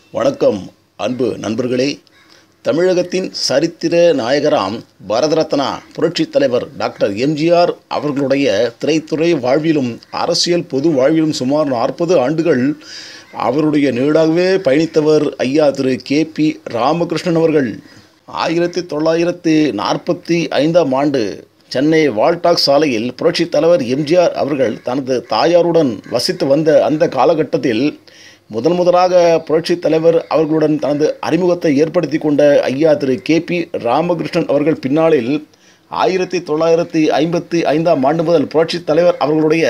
வணக்கம் அன்பு நண்பர்களே தமிழகத்தின் சரித்திர நாயகராம் பாரதரத்னா புரட்சித் தலைவர் டாக்டர் எம்ஜிஆர் அவர்களுடைய திரைத்துறை வாழ்விலும் அரசியல் பொது வாழ்விலும் சுமார் நாற்பது ஆண்டுகள் அவருடைய நீடாகவே பயணித்தவர் ஐயா திரு கே பி ராமகிருஷ்ணன் அவர்கள் ஆயிரத்தி தொள்ளாயிரத்தி நாற்பத்தி ஐந்தாம் ஆண்டு சென்னை வால்டாக் சாலையில் புரட்சித் தலைவர் எம்ஜிஆர் அவர்கள் தனது தாயாருடன் வசித்து வந்த அந்த காலகட்டத்தில் முதன் முதலாக புரட்சித் தலைவர் அவர்களுடன் தனது அறிமுகத்தை ஏற்படுத்தி கொண்ட ஐயா திரு கே பி ராமகிருஷ்ணன் அவர்கள் பின்னாளில் ஆயிரத்தி தொள்ளாயிரத்தி ஐம்பத்தி ஐந்தாம் ஆண்டு முதல் புரட்சித் தலைவர் அவர்களுடைய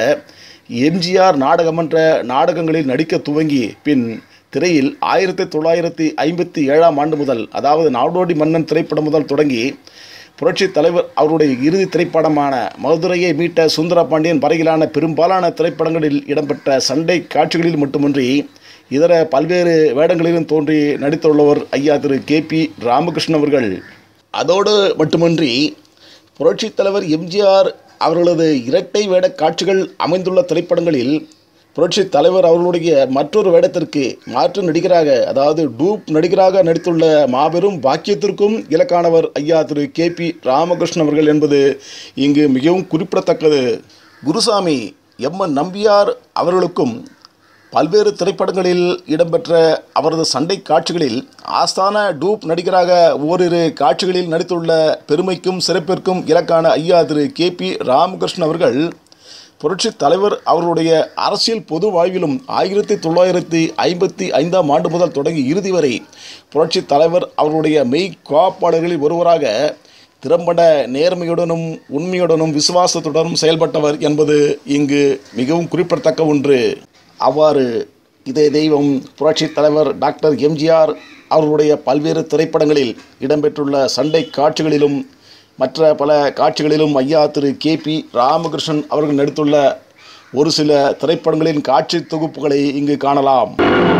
எம்ஜிஆர் நாடகமன்ற நாடகங்களில் நடிக்க துவங்கி பின் திரையில் ஆயிரத்தி தொள்ளாயிரத்தி ஐம்பத்தி ஏழாம் ஆண்டு முதல் அதாவது நாடோடி மன்னன் திரைப்படம் முதல் தொடங்கி புரட்சித் தலைவர் அவருடைய இறுதி திரைப்படமான மதுரையை மீட்ட சுந்தர பாண்டியன் வரையிலான பெரும்பாலான திரைப்படங்களில் இடம்பெற்ற சண்டை காட்சிகளில் மட்டுமின்றி இதர பல்வேறு வேடங்களிலும் தோன்றி நடித்துள்ளவர் ஐயா திரு கே பி ராமகிருஷ்ணன் அவர்கள் அதோடு மட்டுமின்றி புரட்சித் தலைவர் எம்ஜிஆர் அவர்களது இரட்டை வேட காட்சிகள் அமைந்துள்ள திரைப்படங்களில் புரட்சி தலைவர் அவர்களுடைய மற்றொரு வேடத்திற்கு மாற்று நடிகராக அதாவது டூப் நடிகராக நடித்துள்ள மாபெரும் பாக்கியத்திற்கும் இலக்கானவர் ஐயா திரு கே பி ராமகிருஷ்ணன் அவர்கள் என்பது இங்கு மிகவும் குறிப்பிடத்தக்கது குருசாமி எம் என் நம்பியார் அவர்களுக்கும் பல்வேறு திரைப்படங்களில் இடம்பெற்ற அவரது சண்டை காட்சிகளில் ஆஸ்தான டூப் நடிகராக ஓரிரு காட்சிகளில் நடித்துள்ள பெருமைக்கும் சிறப்பிற்கும் இலக்கான ஐயா திரு கே பி ராமகிருஷ்ணன் அவர்கள் புரட்சி தலைவர் அவர்களுடைய அரசியல் பொது வாழ்விலும் ஆயிரத்தி தொள்ளாயிரத்தி ஐம்பத்தி ஐந்தாம் ஆண்டு முதல் தொடங்கி இறுதி வரை புரட்சி தலைவர் அவர்களுடைய மெய் காப்பாளர்களில் ஒருவராக திறம்பட நேர்மையுடனும் உண்மையுடனும் விசுவாசத்துடனும் செயல்பட்டவர் என்பது இங்கு மிகவும் குறிப்பிடத்தக்க ஒன்று அவ்வாறு இதே தெய்வம் புரட்சி தலைவர் டாக்டர் எம்ஜிஆர் அவர்களுடைய பல்வேறு திரைப்படங்களில் இடம்பெற்றுள்ள சண்டை காட்சிகளிலும் மற்ற பல காட்சிகளிலும் ஐயா திரு கே பி ராமகிருஷ்ணன் அவர்கள் நடித்துள்ள ஒரு சில திரைப்படங்களின் காட்சி தொகுப்புகளை இங்கு காணலாம்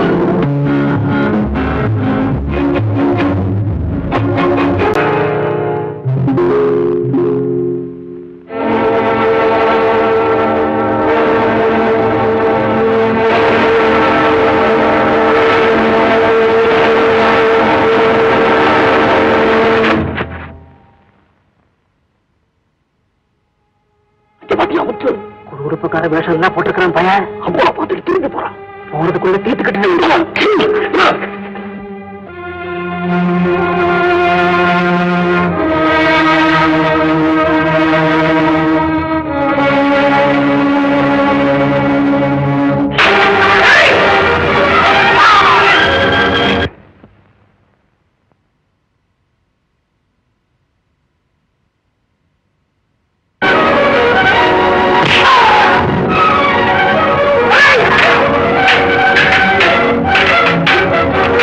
ஒரு உறுப்புக்கார வேஷம் எல்லாம் போட்டிருக்கிறான் பையன் அப்பா பார்த்துட்டு திரும்பி போறான் போறதுக்குள்ள தீர்த்துக்கிட்டு Hey!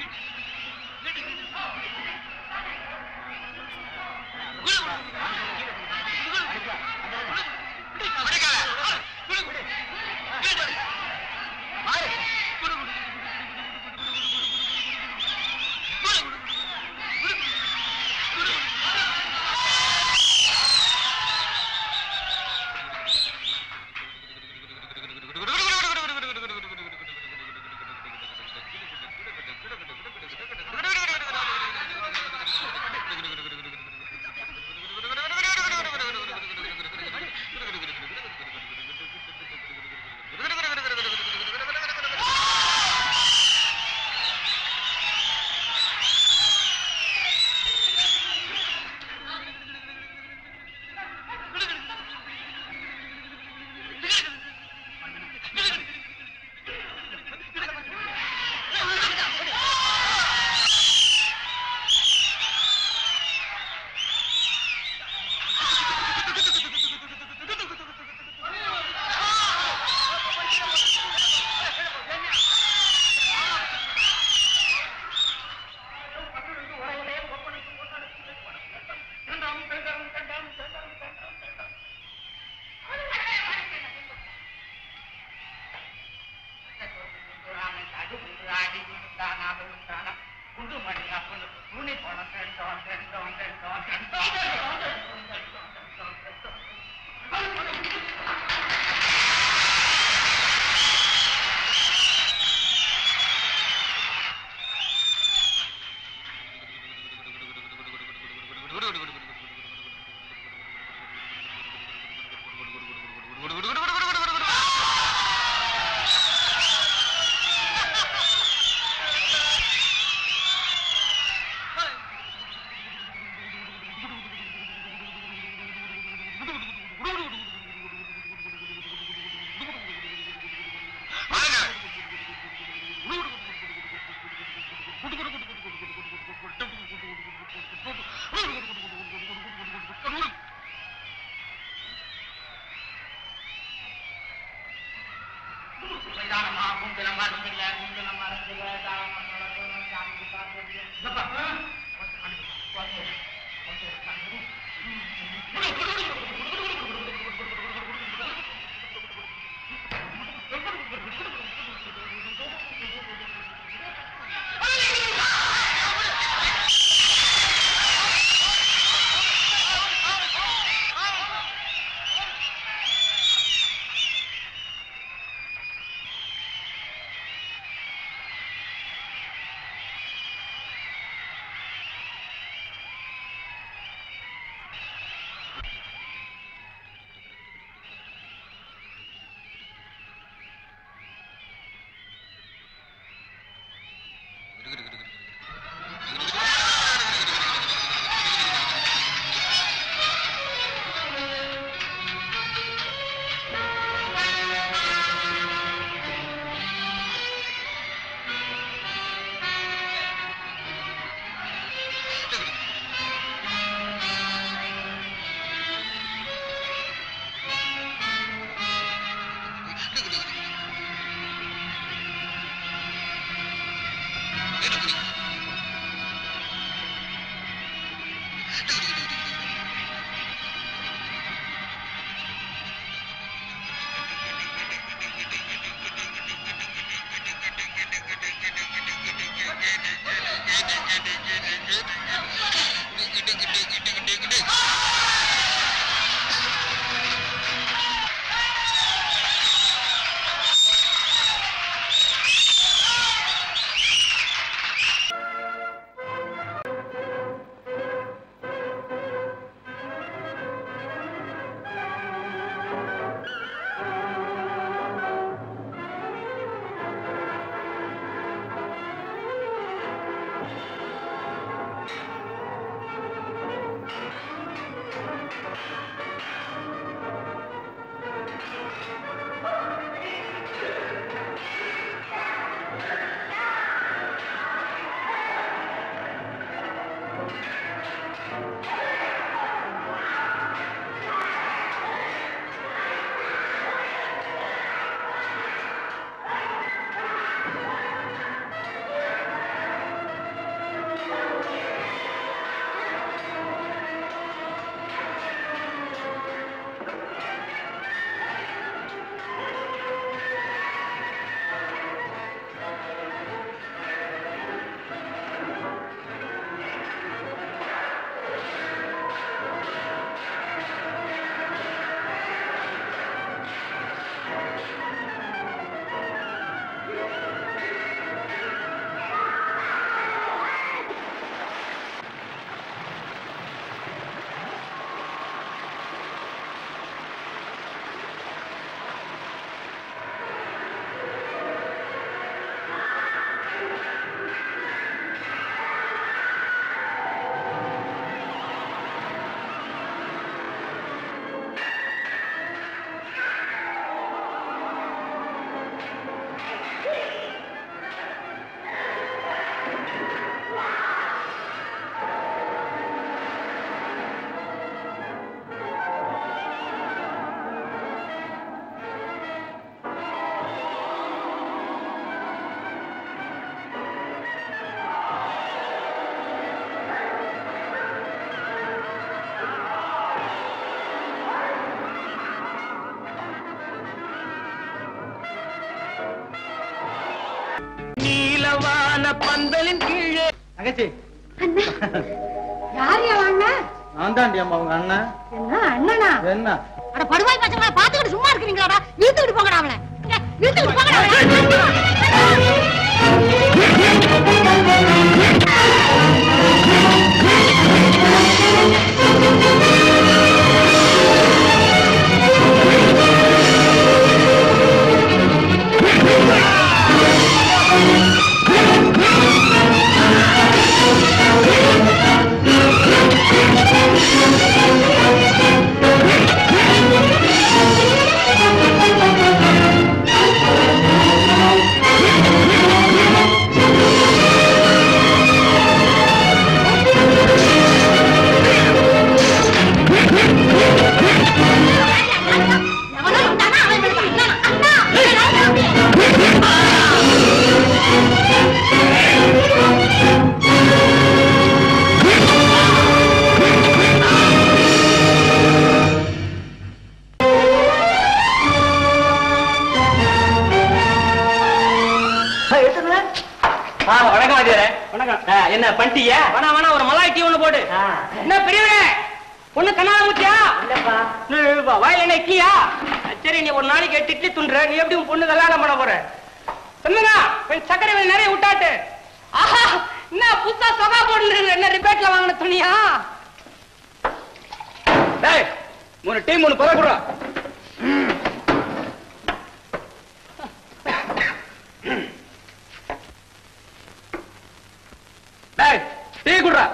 ஆ பந்தலின் கீழே தங்கச்சி அண்ணா யார் யா அண்ணா நான் தாண்டி அம்மா உங்க அண்ணன் என்ன அண்ணனா என்ன அட படுவாய் பசங்களா பாத்துக்கிட்டு சும்மா இருக்கிறீங்களாடா இழுத்துக்கிட்டு போங்கடா அவளை ஏ, இழுத்துக்கிட்டு போங்கடா அவளை. எவனோ வந்தானா, அவன் மேல தான். அண்ணா, அண்ணா, அண்ணா. வணக்கம் வாத்தியாரே வணக்கம் என்ன பண்ணிட்டியா வேணா வேணா ஒரு மலாய் டீ ஒண்ணு போடு என்ன பெரியவரே பொண்ணு கண்ணால முத்தியா இல்லப்பா வாயில என்ன இட்லியா சரி நீ ஒரு நாளைக்கு எட்டு இட்லி துண்டுற நீ எப்படி உன் பொண்ணு கல்யாணம் பண்ண போற சொல்லுங்க கொஞ்சம் சக்கரை வேலை நிறைய விட்டாட்டு ஆஹா என்ன புதுசா சொகா போட்டு என்ன ரிப்பேட்ல வாங்கின துணியா டேய் மூணு டீ மூணு பதம் கொடுறா டேய் டீ குடுறா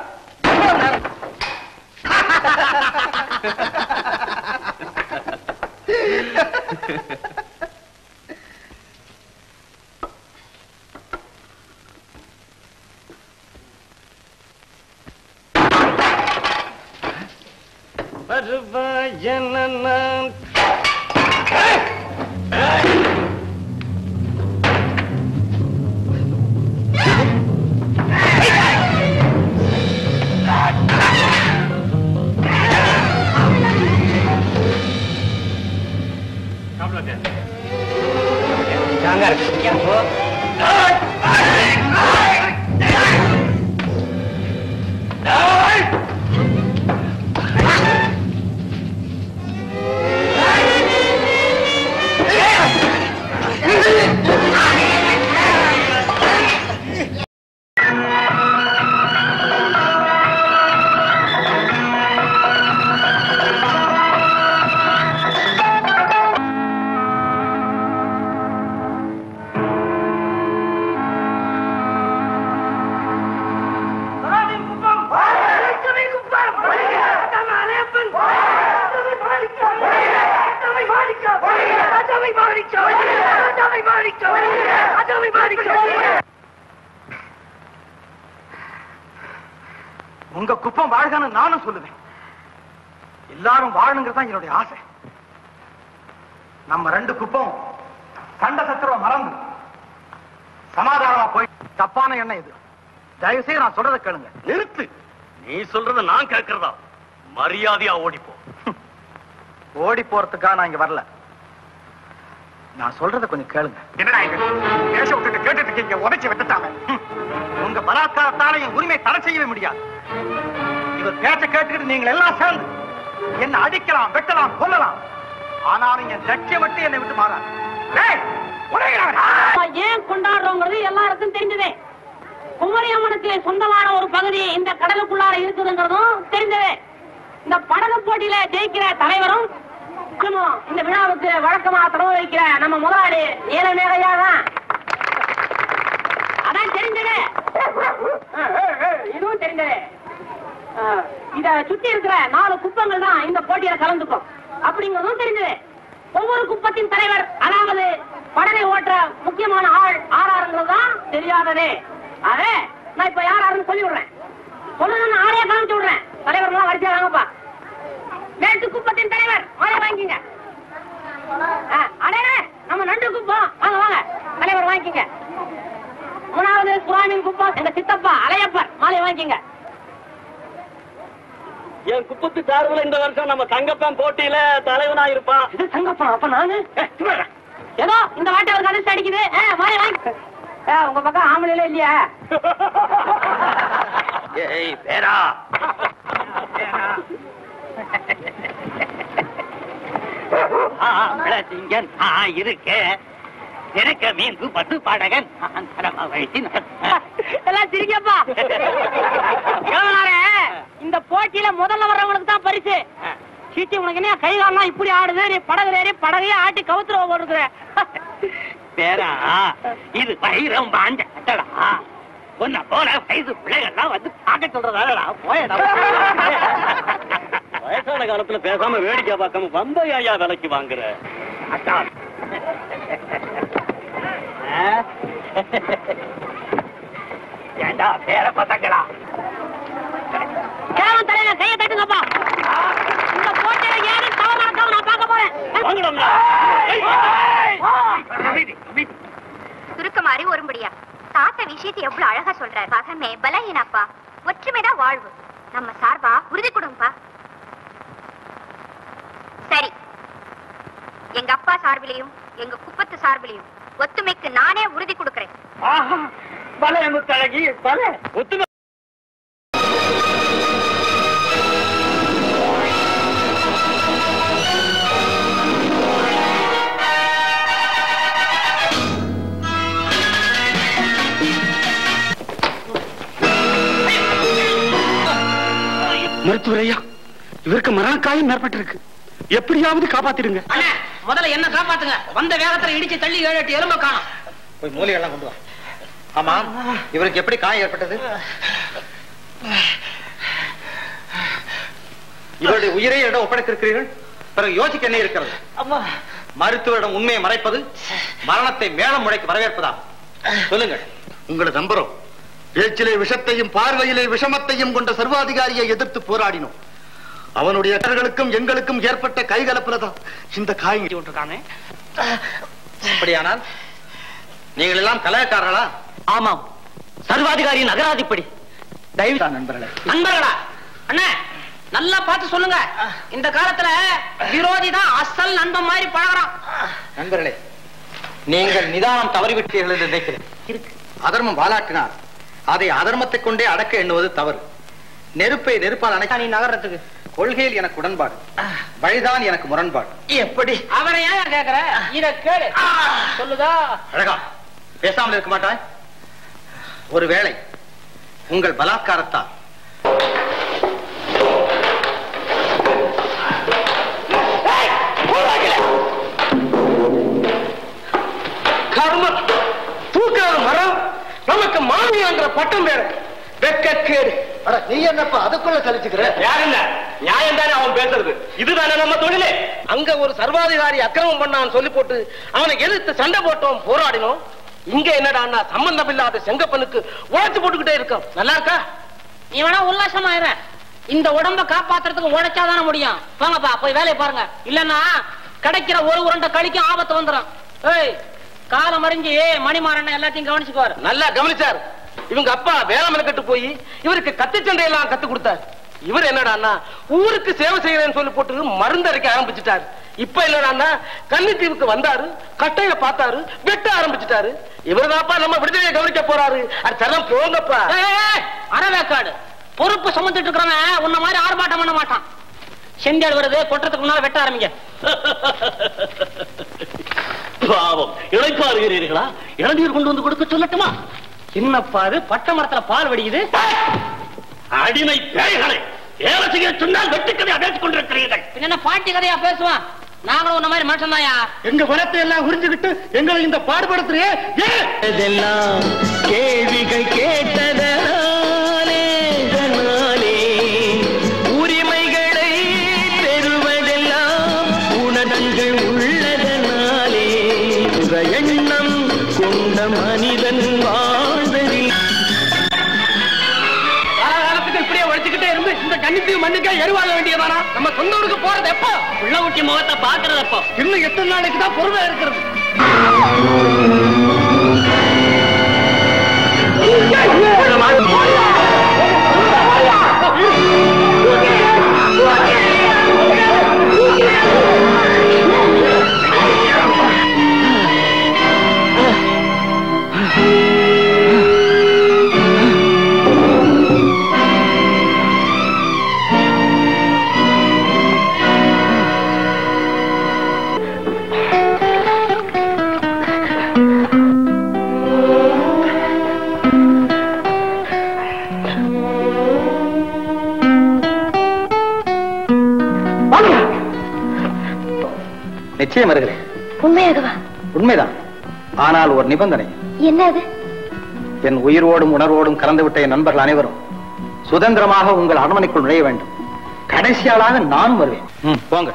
உங்க குப்பம் வாழ்கன்னு நானும் சொல்லுவேன் எல்லாரும் வாழணுங்கிறது தான் என்னுடைய ஆசை நம்ம ரெண்டு குப்பம் சண்டை சத்திரம் மறந்து சமாதானமா போய் தப்பான எண்ணம் இது தயவு செய்து நான் சொல்றதை கேளுங்க நிறுத்து நீ சொல்றத நான் கேட்கறதா மரியாதையா ஓடிப்போ ஓடி போறதுக்காக நான் இங்க வரல நான் சொல்றத கொஞ்சம் கேளுங்க என்னடா இது பேச விட்டுட்டு கேட்டுட்டு இருக்கீங்க உடைச்சு விட்டுட்டாங்க ஹம். உங்க பலாத்காரத்தால என் உரிமை தடை செய்யவே முடியாது இவர் பேச்ச கேட்டுக்கிட்டு நீங்கள் எல்லாம் சேர்ந்து என்ன அடிக்கலாம் வெட்டலாம் கொல்லலாம் ஆனாலும் என் லட்சியம் மட்டும் என்னை விட்டு மாறாது டேய், உடைகிறாங்க. ஏன் கொண்டாடுறோங்கிறது எல்லாருக்கும் தெரிஞ்சதே குமரி அம்மனுக்கு சொந்தமான ஒரு பகுதி இந்த கடலுக்குள்ளார இருக்குதுங்கிறதும் தெரிஞ்சதே இந்த படகு போட்டியில ஜெயிக்கிற தலைவரும் இன்னும் இந்த விழாவுக்கு வழக்கமா தலைமை வைக்கிற நம்ம முதலாளி நீலமேகையா தான் அதான் தெரிஞ்சதே ஆ, ஆ, ஆ, இதுவும் தெரிஞ்சதே ஆ, இத சுத்தி இருக்கிற நாலு குப்பங்கள் தான் இந்த போட்டியில கலந்துக்கும் அப்படிங்கறதும் தெரிஞ்சது ஒவ்வொரு குப்பத்தின் தலைவர் அதாவது படகை ஓட்டுற முக்கியமான ஆள் ஆறாருங்கிறது தான் தெரியாததே அதே நான் இப்ப யார் யாருன்னு சொல்லி விடுறேன் சொல்லணும்னு ஆளையே காமிச்சு விடுறேன் தலைவர்கள்லாம் வரிசையா வாங்கப்பா மேட்டு குப்பத்தின் தலைவர் மாலை வாங்கிங்க ஆ, அடே நம்ம நண்டு குப்பம் வாங்க வாங்க தலைவர் வாங்கிக்கங்க மூணாவது சுவாமியின் குப்பம் எங்க சித்தப்பா அலையப்பர் மாலை வாங்கிக்கங்க என் குப்பத்து சார்பில் இந்த வருஷம் நம்ம தங்கப்பன் போட்டியில தலைவனா இருப்பான் இது தங்கப்பா அப்ப நானு ஏதோ இந்த வாட்டி அவருக்கு அதிர்ஷ்டம் அடிக்குது ஆ, மாலை வாங்கி ஏ, உங்க பக்கம் ஆம்பளைல இல்லையா ஏய் பேரா ஆம்பளசிங்கன் நான் இருக்கேன் திறக்க மீன்பு பட்டு பாடகன் நான் கடமை வைத்தினன் எல்லாம் சிரிக்கப்பா எவ்வளவு இந்த போட்டியில முதல்ல வர்றவங்களுக்கு தான் பரிசு சீட்டி உனக்கு என்ன கை காலெல்லாம் இப்படி ஆடுது நீ படகு ஏறி படகையே ஆட்டி கவுத்துருவ போடுற பேரா இது வைரம் பாஞ்ச கட்டடா உன்னை போல வயசு பிள்ளைகள்லாம் வந்து பார்க்க சொல்றதாடா போயடா வயசான காலத்துல பேசாம வேடிக்கை பார்க்காம வந்த ஐயா விலைக்கு வாங்குற அக்கா ஏண்டா பேர பசங்களா கேவன் தலையில கையை தட்டுங்கப்பா இந்த போட்டியில ஏறி தவறு நடக்காம நான் பார்க்க போறேன் வாங்கடா சுருக்கமாறி ஒருபடியா தாத்தா விஷயத்தை எவ்வளவு அழகா சொல்றாரு பகமே பலஹீனப்பா ஒற்றுமைதான் வாழ்வு நம்ம சார்பா உறுதி கொடுங்கப்பா சரி எங்க அப்பா சார்பிலையும் எங்க குப்பத்து சார்பிலையும் ஒத்துமைக்கு நானே உறுதி கொடுக்கிறேன் பல முத்தழகி பல ஒத்துமை மருத்துவர் ஐயா இவருக்கு மரணக்காயம் ஏற்பட்டிருக்கு எப்படியாவது காப்பாத்திடுங்க அண்ணே முதல்ல என்ன காப்பாத்துங்க வந்த வேகத்துல இடிச்சு தள்ளி ஏழு எட்டு எலும்ப காணும் போய் மூலிகைலாம் கொண்டு வா ஆமா இவருக்கு எப்படி காயம் ஏற்பட்டது இவருடைய உயிரை இடம் ஒப்படைத்திருக்கிறீர்கள் பிறகு யோசிக்க என்ன இருக்கிறது மருத்துவரிடம் உண்மையை மறைப்பது மரணத்தை மேலம் முறைக்கு வரவேற்பதா சொல்லுங்கள் உங்களை நம்புறோம் பேச்சிலே விஷத்தையும் பார்வையிலே விஷமத்தையும் கொண்ட சர்வாதிகாரியை எதிர்த்து போராடினோம் அவனுடைய கர்களுக்கும் எங்களுக்கும் ஏற்பட்ட கைகலப்புலதான் இந்த காய்கறி விட்டுருக்கானே அப்படியானால் நீங்கள் எல்லாம் கலகக்காரர்களா ஆமாம் சர்வாதிகாரியின் அகராதிப்படி தயவு நண்பர்களே நண்பர்களா அண்ணே நல்லா பார்த்து சொல்லுங்க இந்த காலத்துல விரோதி தான் அசல் நண்பன் மாதிரி பழகுறான் நண்பர்களே நீங்கள் நிதானம் தவறிவிட்டீர்கள் என்று நினைக்கிறேன் அதர்மம் வாலாட்டினார் அதை அதர்மத்தை கொண்டே அடக்க எண்ணுவது தவறு நெருப்பை நெருப்பால் அணைக்க நீ நகரத்துக்கு கொள்கையில் எனக்கு உடன்பாடு வழிதான் எனக்கு முரண்பாடு எப்படி அவனை ஏன் கேக்குற இத கேளு சொல்லுதா அழகா பேசாமல் இருக்க மாட்டாய் ஒருவேளை உங்கள் பலாத்காரத்தால் கர்மம் தூக்காத மரம் நமக்கு மாமியாங்கிற பட்டம் வேற வெக்கக்கேடு நீ என்னப்பா அதுக்குள்ள கழிச்சுக்கிற யாருங்க நியாயம் தானே அவன் பேசுறது இதுதானே நம்ம தொழிலே அங்க ஒரு சர்வாதிகாரி அக்கிரமம் பண்ணான்னு சொல்லி போட்டு அவனை எதிர்த்து சண்டை போட்டோம் போராடினோம் இங்க என்னடான்னா சம்பந்தம் இல்லாத செங்கப்பனுக்கு உழைச்சு போட்டுக்கிட்டே இருக்கோம் நல்லா இருக்கா நீ வேணா உல்லாசமா இரு இந்த உடம்ப காப்பாத்துறதுக்கு உழைச்சாதானே முடியும் போங்கப்பா போய் வேலையை பாருங்க இல்லன்னா கிடைக்கிற ஒரு உருண்டை கழிக்கும் ஆபத்து வந்துடும் ஏய் காலம் அறிஞ்சு மணிமாறன் எல்லாத்தையும் கவனிச்சுக்குவாரு நல்லா கவனிச்சார் இவங்க அப்பா வேளாண் கட்டு போய் இவருக்கு கத்தி சண்டை எல்லாம் கத்து கொடுத்தார் இவர் என்னடான்னா ஊருக்கு சேவை செய்யறேன்னு சொல்லி போட்டு மருந்து அரைக்க ஆரம்பிச்சுட்டாரு இப்ப என்னடான்னா கன்னித்தீவுக்கு வந்தாரு கட்டைய பார்த்தாரு வெட்ட ஆரம்பிச்சுட்டாரு இவர்தாப்பா நம்ம விடுதலையை கவனிக்க போறாரு அது தரம் போங்கப்பா அறவேக்காடு பொறுப்பு சுமந்துட்டு இருக்கிறவன் உன்ன மாதிரி ஆர்ப்பாட்டம் பண்ண மாட்டான் செங்கல் வருது கொட்டுறதுக்கு முன்னால வெட்ட ஆரம்பிங்க பாவம் இழைப்பாருகிறீர்களா இளநீர் கொண்டு வந்து கொடுக்க சொல்லட்டுமா என்னப்பா அது பட்ட மரத்துல பால் வடிக்குது அடிமை பேய்களை வேலை செய்ய சொன்னால் வெட்டுக்கதை பேசிக் கொண்டிருக்கிறீர்கள் பின்ன என்ன பாட்டி கதையா பேசுவான் நாங்களும் உன்ன மாதிரி மனுஷன் தாயா எங்க குணத்தை எல்லாம் உறிஞ்சுக்கிட்டு எங்களை இந்த பாடுபடுத்துறியே ஏன் இதெல்லாம் கேள்விகள் கேட்டதனாலே இதனாலே உரிமைகளை பெறுவதெல்லாம் உணர்வுகள் உள்ளதனாலே சுக எண்ணம் கொண்ட மனிதன் வாழ்வதில் காலகாலத்துக்கு இப்படியே உழைச்சுக்கிட்டே இருந்து இந்த கன்னித்தீவு மண்ணுக்கே எருவாக வேண்டியதானா நம்ம சொந்த ஊருக்கு போறது எப்போ உள்ள ஊட்டி முகத்தை பாக்குறது எப்போ இன்னும் எத்தனை நாளைக்கு தான் பொறுமை இருக்கிறது ஆ நிச்சயம் வருகிறேன் உண்மையாகவா உண்மைதான் ஆனால் ஒரு நிபந்தனை என்ன அது என் உயிரோடும் உணர்வோடும் கலந்துவிட்ட என் நண்பர்கள் அனைவரும் சுதந்திரமாக உங்கள் அரண்மனைக்குள் நுழைய வேண்டும் கடைசியாளாக நானும் வருவேன் ம், போங்க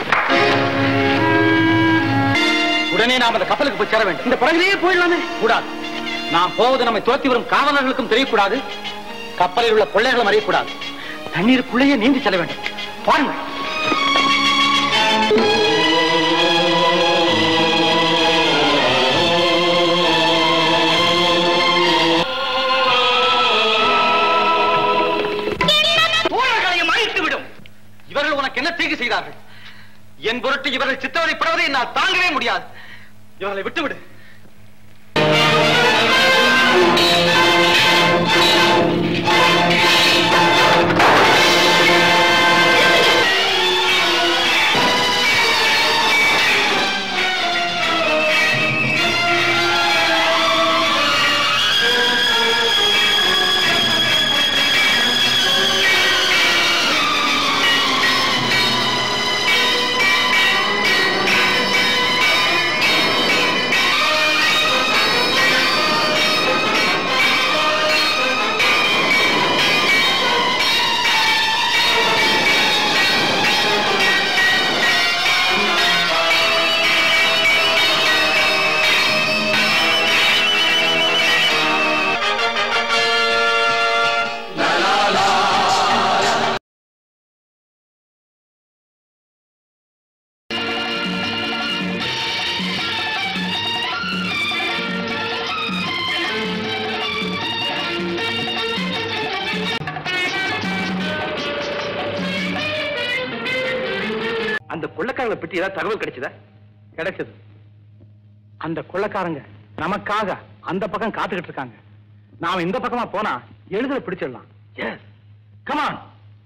உடனே நாம் அந்த கப்பலுக்கு போய் சேர வேண்டும் இந்த படகுலேயே போயிடலாமே கூடாது நாம் போவது நம்மை துரத்தி வரும் காவலர்களுக்கும் தெரியக்கூடாது கப்பலில் உள்ள கொள்ளைகளும் அறியக்கூடாது தண்ணீருக்குள்ளேயே நீந்தி செல்ல வேண்டும் பாருங்கள் தோழர்களையும் அழித்து விடும் இவர்கள் உனக்கு என்ன தீங்கு செய்தார்கள் என் பொருட்டு இவர்கள் சித்தவதைப்படுவதை நான் தாங்கவே முடியாது இவர்களை விட்டுவிடு அந்த கொள்ளக்காரங்களை பற்றி ஏதாவது தகவல் கிடைச்சதா கிடைச்சது அந்த கொள்ளக்காரங்க நமக்காக அந்த பக்கம் காத்துக்கிட்டு இருக்காங்க நாம இந்த பக்கமா போனா எளிதில பிடிச்சிடலாம் எஸ் கமான்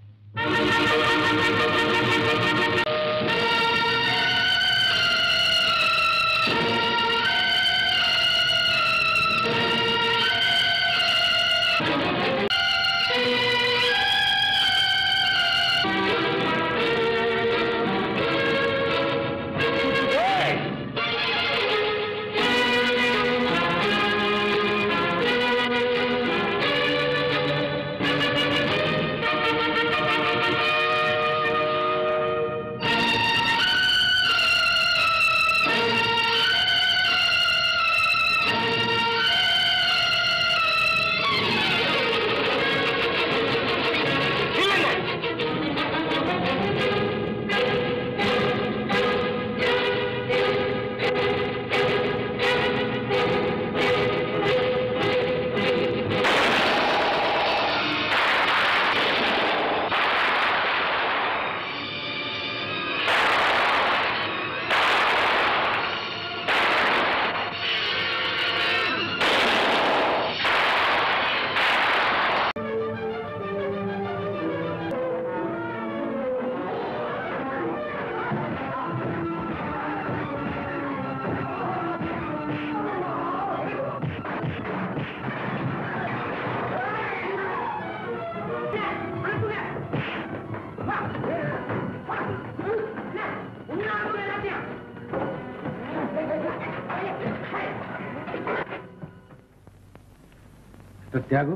மிஸ்டர் தியாகு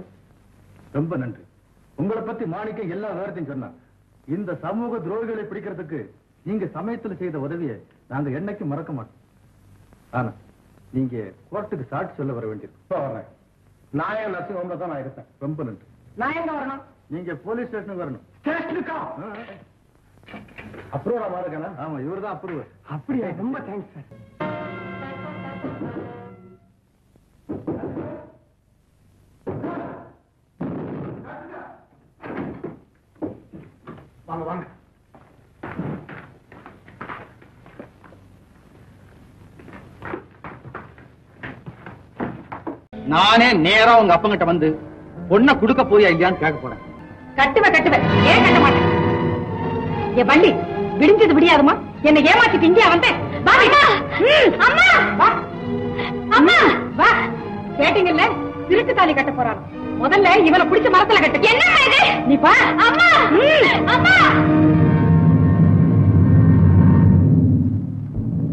ரொம்ப நன்றி உங்களை பத்தி மாணிக்கம் எல்லா விவரத்தையும் சொன்னான் இந்த சமூக துரோகிகளை பிடிக்கிறதுக்கு நீங்க சமயத்துல செய்த உதவியை நாங்க என்னைக்கும் மறக்க மாட்டோம் ஆனா நீங்க கோர்ட்டுக்கு சாட்சி சொல்ல வர வேண்டியிருக்கு வரேன் நாயக நர்சிங் ஹோம்ல தான் நான் இருப்பேன் ரொம்ப நன்றி நான் எங்க வரணும் நீங்க போலீஸ் ஸ்டேஷனுக்கு வரணும் ஸ்டேஷனுக்கா அப்ரூவ் மாறுக்கணும் ஆமா இவர் தான் அப்ரூவ் அப்படியா ரொம்ப தேங்க்ஸ் சார் வாங்க வாங்க நானே நேரா உங்க அப்பங்கிட்ட வந்து பொண்ணை கொடுக்க போய் இல்லையான்னு கேட்க போறேன் கட்டுவேன் கட்டுவேன் ஏன் கட்ட மாட்டேன் என் வண்டி விடிஞ்சது விடியாதுமா என்னை ஏமாத்திட்டு இங்கே வந்தேன் வா விட்டா. ம், அம்மா வா அம்மா வா கேட்டீங்கல்ல திருட்டு தாலி கட்ட போறான் முதல்ல இவனை பிடிச்ச மரத்துல கட்டு என்ன இது நீ பா அம்மா அம்மா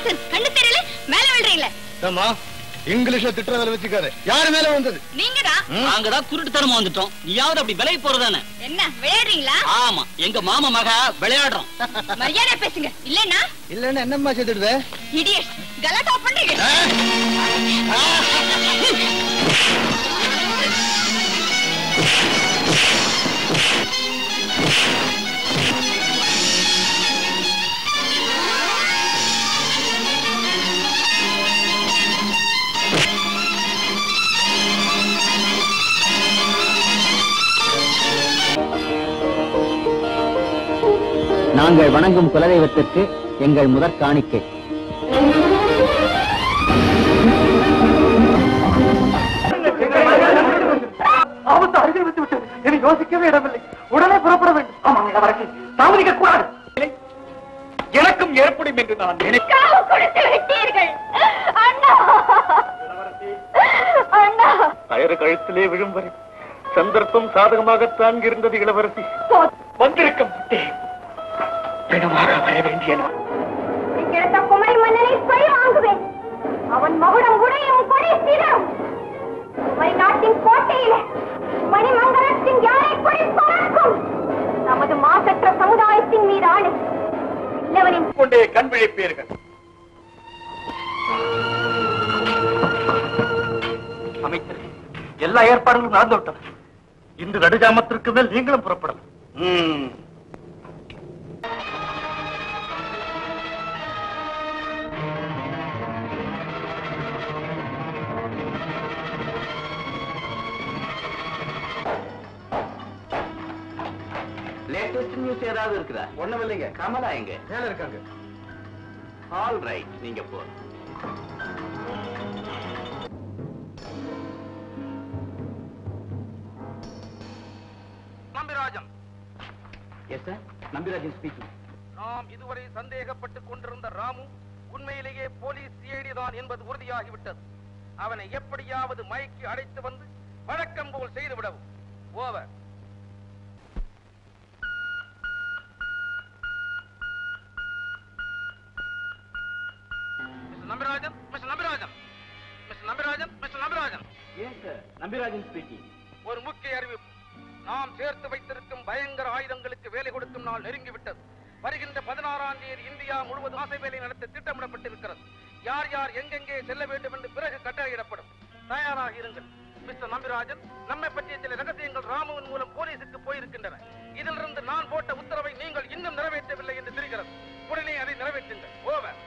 நான்சென்ஸ் கண்ணு தெரியல மேல விழுறீங்களே ஏம்மா இங்கிலீஷ்ல திட்டுறதுல வச்சுக்காரு யாரு மேல வந்தது நீங்க தான் நாங்க தான் குருட்டுத்தனமா வந்துட்டோம் நீயாவது அப்படி விலை போறதானே என்ன விளையாடுறீங்களா ஆமா எங்க மாமா மக விளையாடுறோம் மரியாதை பேசுங்க இல்லன்னா இல்லன்னு என்னம்மா செய்துடுவே இடியட் கலாட்டா பண்றீங்க நாங்கள் வணங்கும் குலதெய்வத்திற்கு எங்கள் முதற் காணிக்கை ஆபத்து அருகில் வந்து விட்டது என்னை யோசிக்கவே இடமில்லை உடனே புறப்பட வேண்டும் ஆமாம் இளவரசி தாமதிக்க கூடாது இல்லை, எனக்கும் ஏற்படும் என்று நான் நினைக்கிறேன் கொடுத்து விட்டீர்கள் அண்ணா அண்ணா கயிறு கழுத்திலே விழும் வரை சந்தர்ப்பம் சாதகமாகத்தான் இருந்தது இளவரசி வந்திருக்க மாட்டேன் பிணமாக வர வேண்டிய நான் கிடைத்த குமரி மன்னனை பழி வாங்குவேன் அவன் மகுடம் உடையும் கொடி சிதறும் குமரி நாட்டின் கோட்டையில மணிமங்கலத்தின் யானை கொடி பறக்கும் நமது மாசற்ற சமுதாயத்தின் மீது ஆணை இல்லவனின் கொண்டே கண் விழிப்பீர்கள் அமைச்சர் எல்லா ஏற்பாடுகளும் நடந்து விட்டன இன்று நடுஜாமத்திற்கு மேல் நீங்களும் புறப்படலாம் லேட்டஸ்ட் நியூஸ் ஏதாவது இருக்குதா ஒண்ணும் இல்லைங்க கமலா எங்க மேல இருக்காங்க ஆல் ரைட் நீங்க போ Nambirajan yes sir Nambirajan speaking நாம் இதுவரை சந்தேகப்பட்டுக் கொண்டிருந்த ராமு உண்மையிலேயே போலீஸ் சிஐடி தான் என்பது உறுதியாகிவிட்டது அவனை எப்படியாவது மயக்கி அழைத்து வந்து வழக்கம் போல் செய்து விடவும் over mister Nambirajan mister Nambirajan mister Nambirajan mister Nambirajan ஏன் சார் நம்பிராஜன் ஸ்பீக்கிங் ஒரு முக்கிய அறிவிப்பு நாம் சேர்த்து வைத்திருக்கும் பயங்கர ஆயுதங்களுக்கு வேலை கொடுக்கும் நாள் நெருங்கிவிட்டது வருகின்ற பதினாறாம் தேதி இந்தியா முழுவதும் ஆசை வேலை நடத்த திட்டமிடப்பட்டிருக்கிறது யார் யார் எங்கெங்கே செல்ல வேண்டும் என்று பிறகு கட்டளையிடப்படும் தயாராக இருங்கள் மிஸ்டர் நம்பிராஜன் நம்மை பற்றிய சில ரகசியங்கள் ராமுவின் மூலம் போலீசுக்கு போயிருக்கின்றன இதிலிருந்து நான் போட்ட உத்தரவை நீங்கள் இன்னும் நிறைவேற்றவில்லை என்று தெரிகிறது உடனே அதை நிறைவேற்றுங்கள் ஓவர்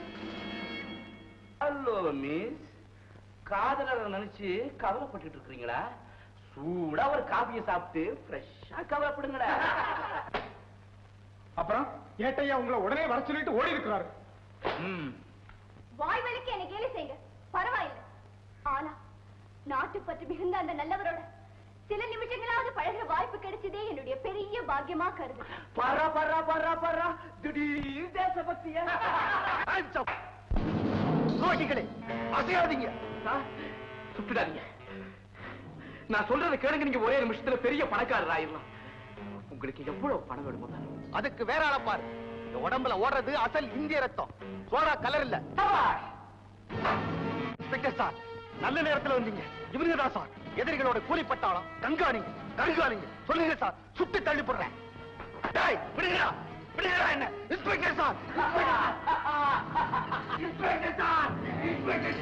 ஹலோ மிஸ் காதலரை நினைச்சு கவலைப்பட்டுட்டு இருக்கீங்களா சூடா ஒரு காபியை சாப்பிட்டு ஃப்ரெஷ்ஷா கவலைப்படுங்கடா அப்புறம் ஏட்டையா உங்களை உடனே வர சொல்லிட்டு ஓடி இருக்கிறாரு ம் வாய் வலிக்கு என்ன கேலி செய்யுங்க பரவாயில்லை ஆனா நாட்டு பற்றி மிகுந்த அந்த நல்லவரோட சில நிமிஷங்களாவது பழகுற வாய்ப்பு கிடைச்சதே என்னுடைய பெரிய பாக்கியமா கருது பர்றா பர்றா பர்றா பர்றா திடீர் தேசபக்தியா துரோகிகளே அசையாதீங்க சுட்டுடாதீங்க நான் சொல்றதை கேளுங்க நீங்க ஒரே நிமிஷத்துல பெரிய பணக்காரர் ஆயிடலாம் உங்களுக்கு எவ்வளவு பணம் வேணுமோ தரேன். அதுக்கு வேற ஆள பாரு இந்த உடம்புல ஓடுறது அசல் இந்திய ரத்தம் சோடா கலர் இல்ல இன்ஸ்பெக்டர் சார் நல்ல நேரத்துல வந்தீங்க இவங்க தான் சார் எதிரிகளோட கூலிப்பட்டாளம் கண்காணிங்க கண்காணிங்க சொல்லுங்க சார் சுட்டு தள்ளி போடுறேன் டேய், விடுங்கடா விடுங்கடா என்ன inspector sir inspector sir inspector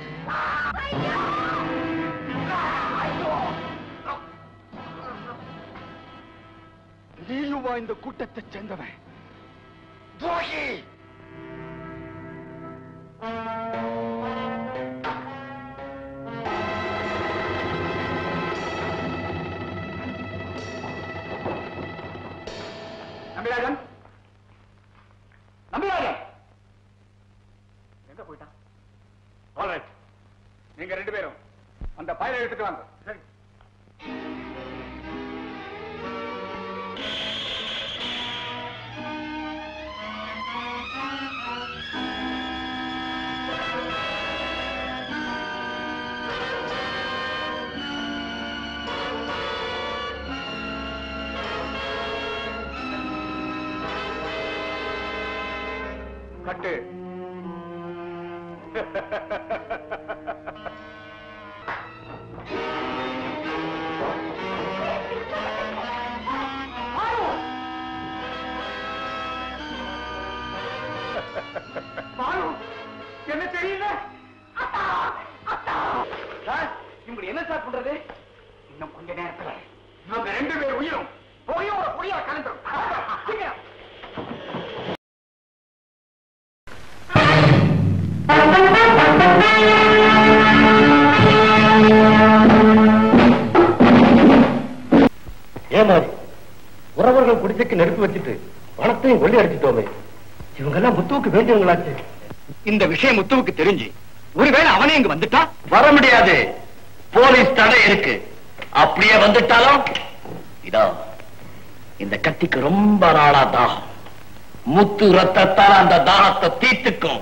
நீயுமா இந்த கூட்டத்தை சேர்ந்தவன் துரோகி நம்பிராஜன் நம்பிராஜன் எங்க போயிட்டான் ஆல்ரைட் நீங்க ரெண்டு பேரும் அந்த பயிரை எடுத்துட்டு வாங்க சரி கட்டு என்ன தெரியல இப்படி என்ன சார் பண்றது இன்னும் கொஞ்ச நேரத்துல இவங்க ரெண்டு பேர் உயிரும் போய் ஒரு புரியா கலந்துரும் சீக்கிரம் ஏமாறி உறவர்கள் குடிசைக்கு நெருப்பு வச்சுட்டு பணத்தையும் கொள்ளி அடிச்சிட்டோமே இவங்க எல்லாம் முத்துவுக்கு வேண்டியவங்களாச்சு இந்த விஷயம் முத்துவுக்கு தெரிஞ்சு ஒருவேளை அவனே இங்க வந்துட்டா வர முடியாது போலீஸ் தடை இருக்கு அப்படியே வந்துட்டாலும் இதோ இந்த கத்திக்கு ரொம்ப நாளா தாகம் முத்து ரத்தத்தால் அந்த தாகத்தை தீர்த்துக்கும்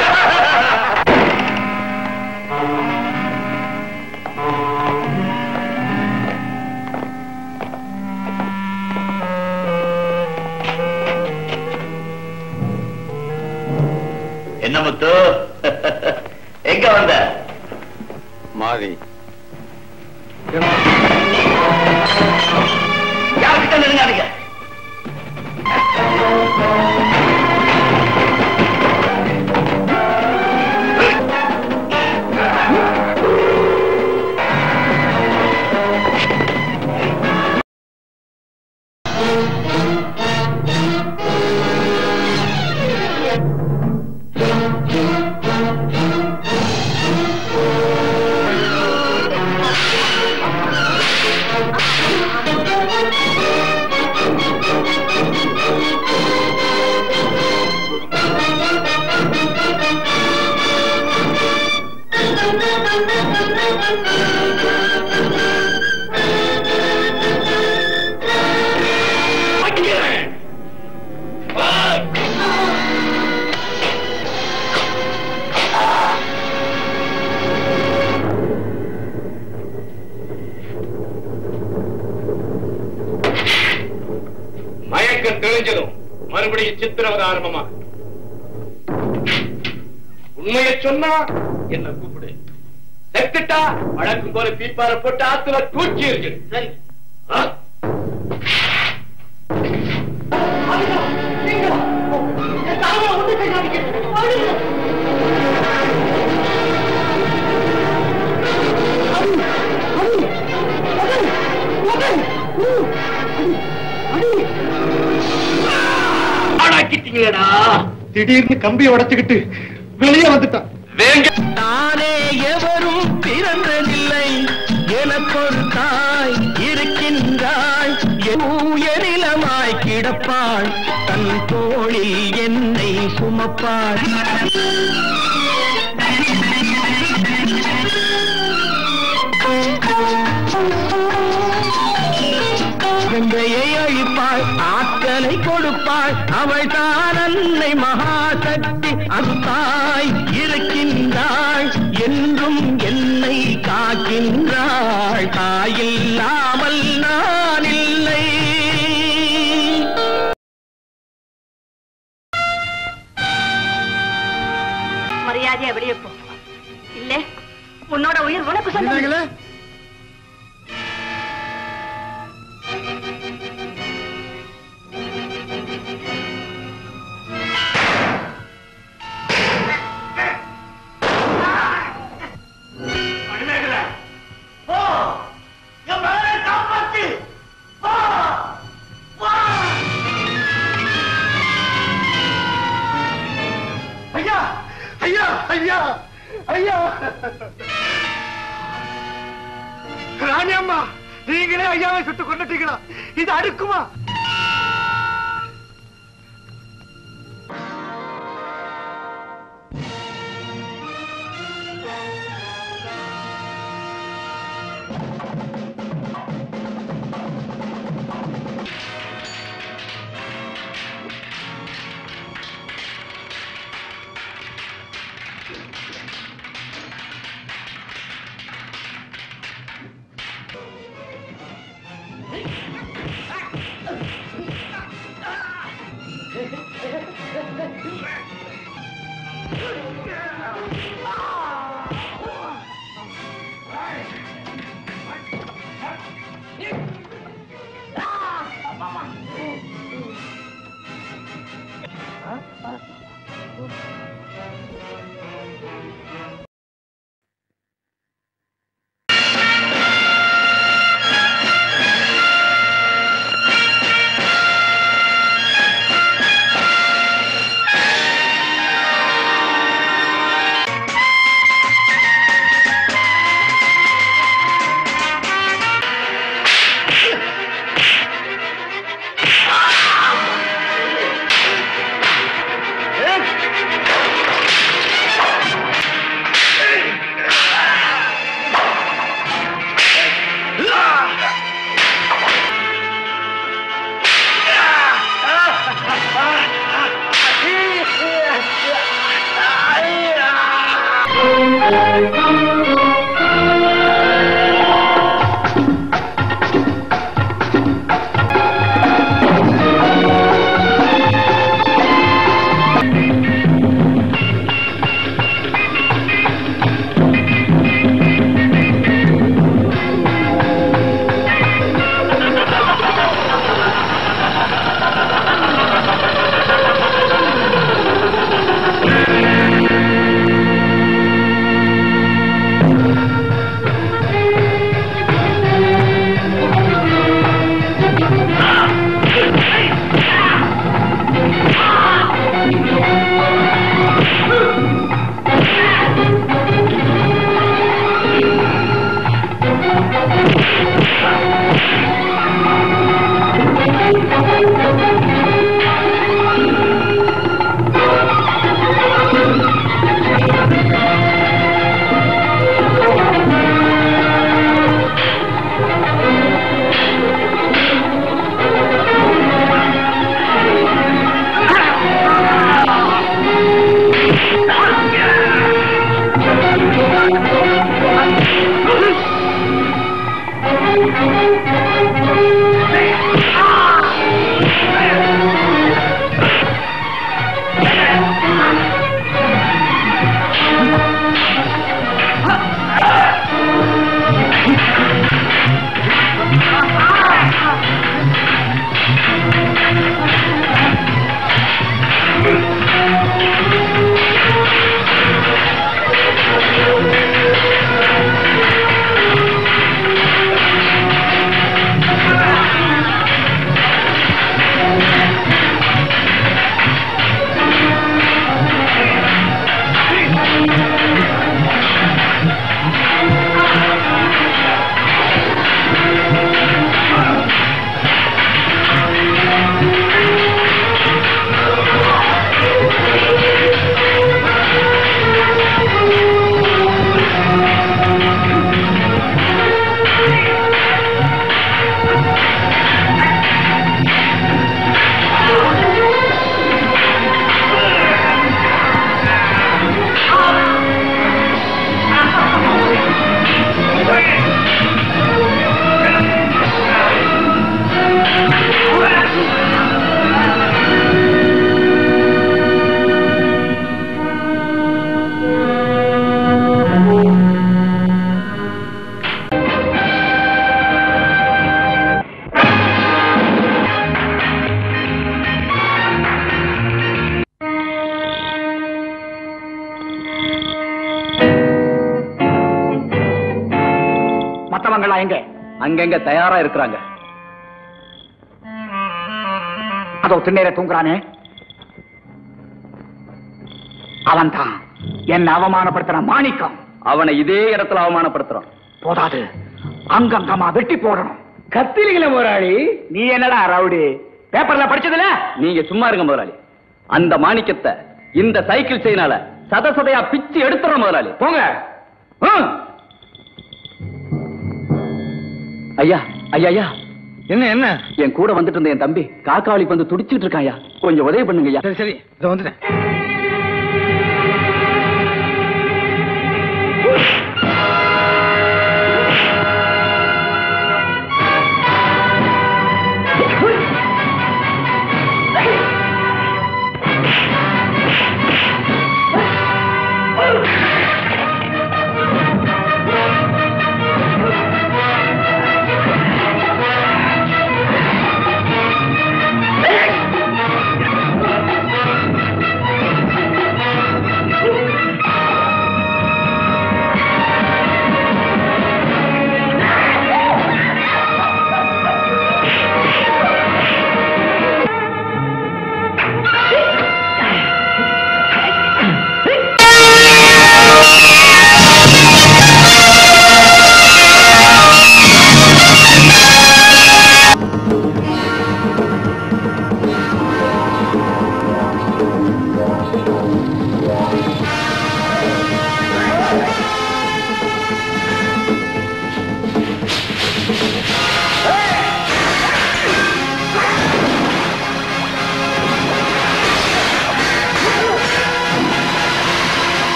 என்ன முத்து எங்க வந்த மாறி யார்கிட்ட நெருங்காதீங்க மயக்கம் தெளிஞ்சதும் மறுபடியும் சித்திரவதை ஆரம்பமா உண்மையை சொன்னா என்ன கூப்பிடு செத்துட்டா வழக்கம் போல பீப்பார போட்டு ஆத்துல தூக்கி இருக்கு சரி ஆடாக்கிட்டீங்களடா திடீர்னு கம்பியை உடைச்சுக்கிட்டு வெளியே வந்துட்டான் வேங்க தானே எவரும் பிறந்ததில்லை எனக்கொரு தாய் இருக்கின்றாள் உயரிலமாய் கிடப்பாள் தன் தோளில் என்னை சுமப்பாள் கங்கையை அழிப்பாள் ஆற்றலை கொடுப்பாள் அவள் தான் அன்னை மகாசக்தி அந்தாய் இருக்கின்றாள் என்றும் என்னை காக்கின்றாள் தாயில்லாமல் நான் இல்லை மரியாதையா வெளியே போ இல்ல உன்னோட உயிர் உனக்கு சொந்தம் ஐயா ஐயா ஐயா ஐயா ராணி அம்மா நீங்களே ஐயாவை சுட்டு கொண்டுட்டீங்களா இது அடுக்குமா மத்தவங்களா எங்க அங்கங்க தயாரா இருக்கிறாங்க அதோ திண்ணேற தூங்குறானே அவன் தான் என்ன அவமானப்படுத்துற மாணிக்கம் அவனை இதே இடத்துல அவமானப்படுத்துறான் போதாது அங்கங்கமா வெட்டி போடணும் கத்திரிக்கல முதலாளி நீ என்னடா ரவுடி பேப்பர்ல படிச்சதுல நீங்க சும்மா இருங்க முதலாளி அந்த மாணிக்கத்தை இந்த சைக்கிள் செயினால சத சதையா பிச்சு எடுத்துறோம் முதலாளி போங்க ஐயா ஐயா ஐயா என்ன என்ன என் கூட வந்துட்டு இருந்த என் தம்பி காக்காவளிக்கு வந்து துடிச்சிட்டு இருக்கான் ஐயா கொஞ்சம் உதவி பண்ணுங்க ஐயா சரி சரி இதோ வந்துட்டேன் Hey!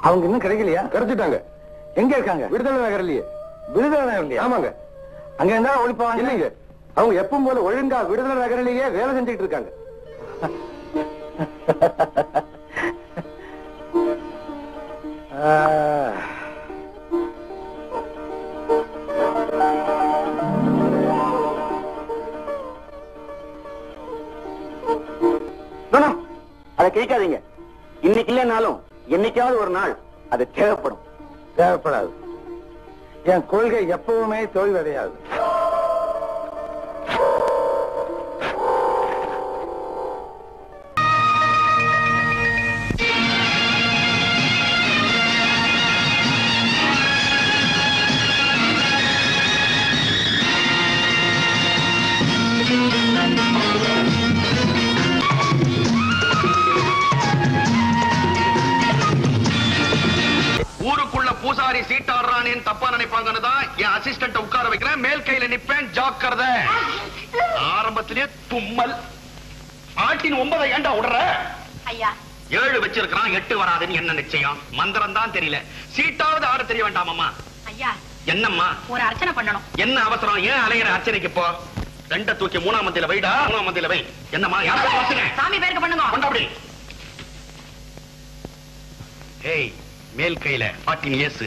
அவங்க இன்னும் கிடைக்கலையா கிடைச்சிட்டாங்க எங்க இருக்காங்க விடுதலை நகர்லயே விடுதலை நகர்லயே ஆமாங்க அங்க இருந்தா ஒழிப்பாங்க இல்லைங்க அவங்க எப்பவும் போல ஒழுங்கா விடுதலை நகரிலேயே வேலை செஞ்சுட்டு இருக்காங்க அதை கேட்காதீங்க இன்னைக்கு இல்லைனாலும் என்னைக்காவது ஒரு நாள் அது தேவைப்படும் தேவைப்படாது என் கொள்கை எப்பவுமே தோல்வடையாது ஊருக்குள்ள பூசாரி சீட்டாடுறானேன்னு தப்பா நினைப்பாங்கன்னு தான் என் அசிஸ்டன்ட் உட்கார வைக்கிறேன் மேல் கையில நிப்பேன் ஜாக்கிரத ஆரம்பத்திலேயே தும்மல் ஆட்டின் ஒன்பதை ஏண்டா விடுற ஐயா ஏழு வச்சிருக்கிறான் எட்டு வராதுன்னு என்ன நிச்சயம் மந்திரம் தான் தெரியல சீட்டாவது ஆட தெரிய வேண்டாமாமா ஐயா என்னம்மா ஒரு அர்ச்சனை பண்ணணும் என்ன அவசரம் ஏன் அலையிற அர்ச்சனைக்கு போ ரெண்ட தூக்கி மூணாம் மந்தியில வைடா மூணாம் மந்தியில வை என்னம்மா யார் அர்ச்சனை சாமி பேருக்கு பண்ணுங்க கொண்டாப்படி ஏய் மேல் கையில பாட்டின் இயேசு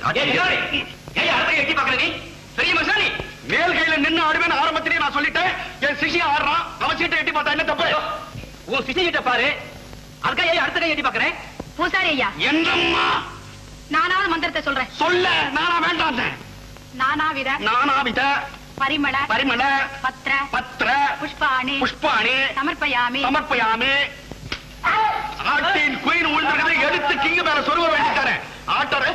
மேல் கையில நின்னு ஆடுவேன் ஆரம்பத்திலேயே நான் சொல்லிட்டேன் என் சிஷியா ஆடுறான் அவன் சீட்டை எட்டி பார்த்தா என்ன தப்பு உன் சிசிகிட்ட பாரு அதுக்காக ஏன் அடுத்த கை எட்டி பாக்குறேன் பூசாரி ஐயா என்னம்மா நானாவது மந்திரத்தை சொல்றேன் சொல்ல நானா வேண்டாம் நானாவித நானாவித பரிமள பரிமள பத்ர பத்ர புஷ்பாணி புஷ்பாணி சமர்ப்பயாமி சமர்ப்பயாமி ஆட்டின் குயின் உழுந்ததை எடுத்து கிங்க மேல சொருவ வேண்டிட்டாரு ஆட்டரு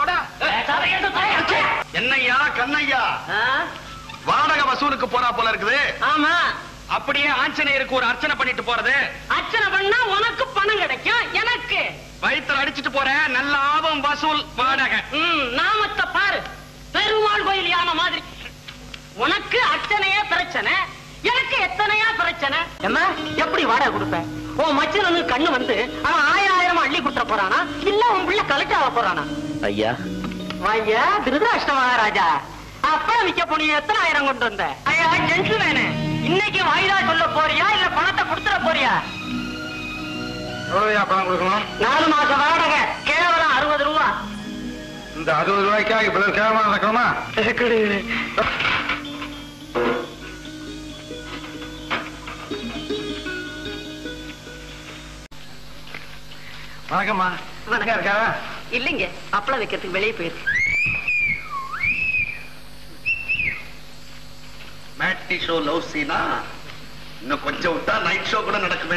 என்னய்யா கண்ணையா வாடகை வசூலுக்கு போறா போல இருக்குது ஆமா அப்படியே ஆஞ்சநேயருக்கு ஒரு அர்ச்சனை பண்ணிட்டு போறது அர்ச்சனை பண்ணா உனக்கு பணம் கிடைக்கும் எனக்கு வயிற்றுல அடிச்சிட்டு போறேன் நல்ல ஆபம் வசூல் வாடகை ம், நாமத்தை பாரு பெருமாள் கோயில் யானை மாதிரி உனக்கு அர்ச்சனையே பிரச்சனை எனக்கு எத்தனையா பிரச்சனை என்ன எப்படி வாடகை கொடுப்ப உன் மச்சனு கண்ணு வந்து அவன் ஆயிரம் ஆயிரம் அள்ளி கொடுத்துட போறானா இல்ல உன் பிள்ளை கலெக்ட் ஆக போறானா ஐயா ஐயா திருதராஷ்ட மகாராஜா அப்ப விக்க போனிய எத்தனை ஆயிரம் கொண்டு வந்த ஐயா ஜென்ஸ் வேணு இன்னைக்கு வாய்தா சொல்ல போறியா இல்ல பணத்தை கொடுத்துட போறியா எவ்வளவுயா பணம் கொடுக்கணும் நாலு மாசம் வாடகை கேவலம் அறுபது ரூபா இந்த அறுபது ரூபாய்க்கா இவ்வளவு கேவலமா நடக்கணுமா வணக்கம்மா வணக்கம் இருக்காரா இல்லைங்க அப்பளம் வைக்கிறதுக்கு வெளியே போயிருக்கு மேட்டி ஷோ லவ் சீனா இன்னும் கொஞ்சம் விட்டா நைட் ஷோ கூட நடக்குமே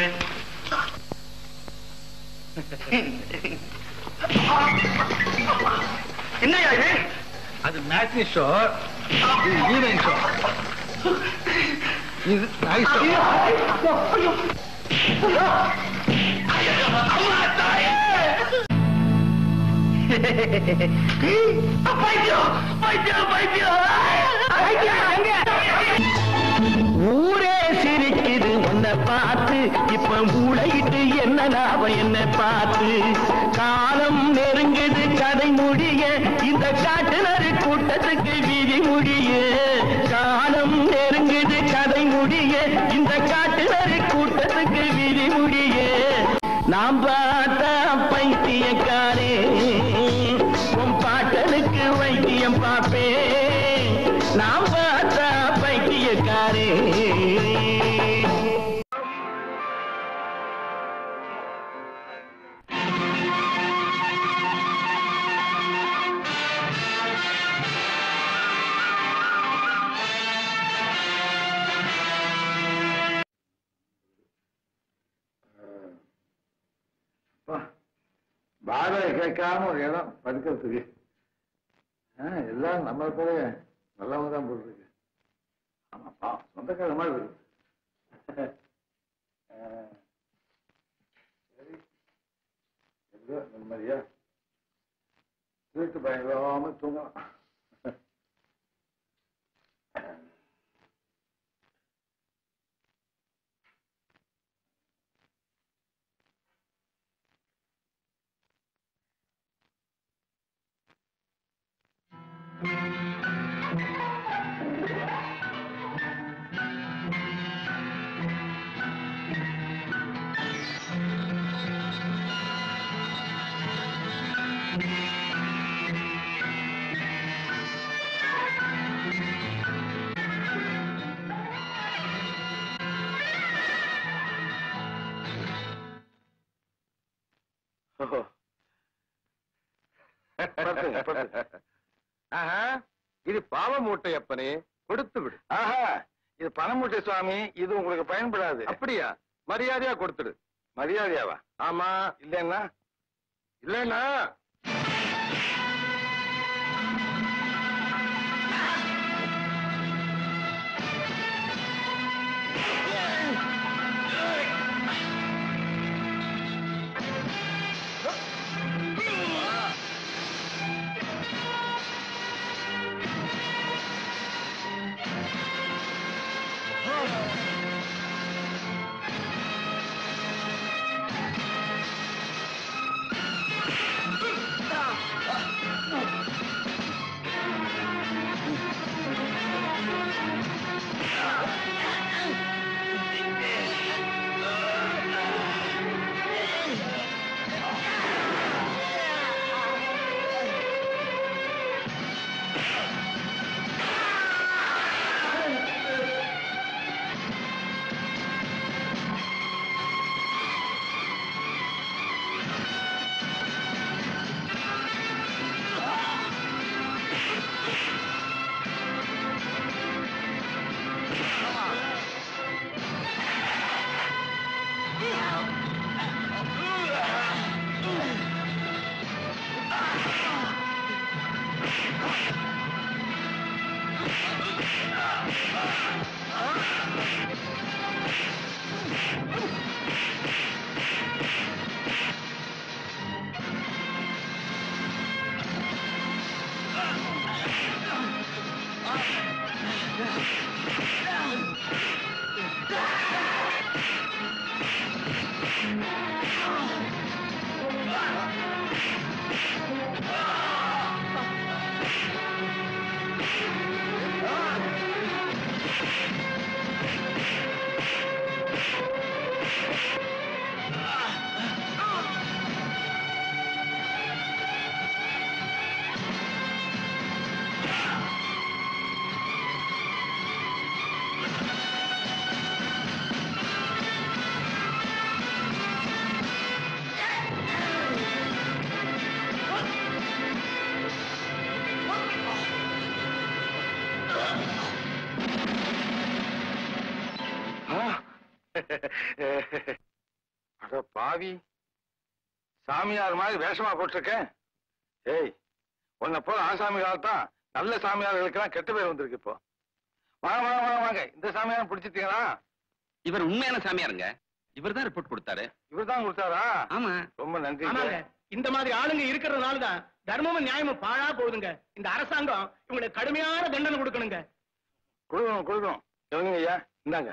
என்னையா இது அது மேட்னி ஷோ இது ஈவினிங் ஷோ இது நைட் ஷோ ஊரே சிரிக்குது உன்னை பார்த்து இப்ப மூளையிட்டு என்ன லாபம் என்ன பார்த்து காலம் நெருங்குது கதை முடிய இந்த காட்டுநரு கூட்டத்துக்கு விதி முடிய காலம் நெருங்குது கதை முடிய இந்த காட்டுநரு கூட்டத்துக்கு விதி முடிய நாம் பார்த்தா பைத்தியக்காரே உன் பாட்டனுக்கு வைத்தியம் பார்ப்பேன் நாம் பார்த்தா பைத்தியக்காரே வாடகை கேட்காம ஒரு இடம் படுக்கிறதுக்கு ஆ, எல்லாம் நம்ம போல நல்லவங்க தான் போட்டுருக்கு ஆமாப்பா சொந்தக்கார மாதிரி இருக்கு ஆ, சரி எப்படியோ நிம்மதியா வீட்டு பயங்கரமா தூங்கலாம் படுத்துங்க, படுத்துங்க. ஆஹா, இது பாவ மூட்டை அப்பனே கொடுத்து விடு ஆஹா இது பணமுட்டை சுவாமி இது உங்களுக்கு பயன்படாது அப்படியா மரியாதையா கொடுத்துடு மரியாதையாவா ஆமா இல்லைன்னா இல்லன்னா அட பாவி சாமியார் மாதிரி வேஷமா போட்டிருக்கேன் ஏய் உன்னை போல ஆசாமி காலத்தான் நல்ல சாமியார்களுக்கெல்லாம் கெட்ட பேர் வந்திருக்கு இப்போ வாங்க வாங்க வாங்க வாங்க இந்த சாமியார் பிடிச்சிட்டீங்களா இவர் உண்மையான சாமியாருங்க இவர் தான் ரிப்போர்ட் கொடுத்தாரு இவர் தான் கொடுத்தாரா ஆமா ரொம்ப நன்றி ஆமாங்க இந்த மாதிரி ஆளுங்க இருக்கிறதுனால தான் தர்மமும் நியாயமும் பாழா போகுதுங்க இந்த அரசாங்கம் இவங்களுக்கு கடுமையான தண்டனை கொடுக்கணுங்க கொடுக்கணும் கொடுக்கணும் எவங்க ஐயா இந்தாங்க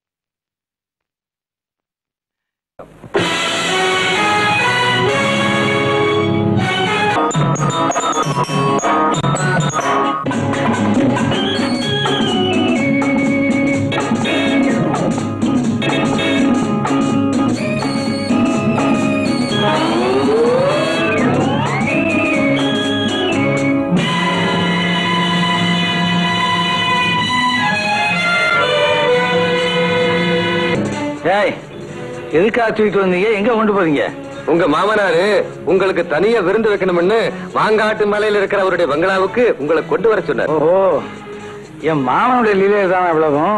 ஏய் எதுக்காக தூக்கிட்டு வந்தீங்க எங்க கொண்டு போறீங்க உங்க மாமனாரு உங்களுக்கு தனியா விருந்து வைக்கணும்னு மாங்காட்டு மலையில இருக்கிற அவருடைய பங்களாவுக்கு உங்களை கொண்டு வர சொன்னார் ஓஹோ என் மாமனுடைய லீலை தான் இவ்வளவும்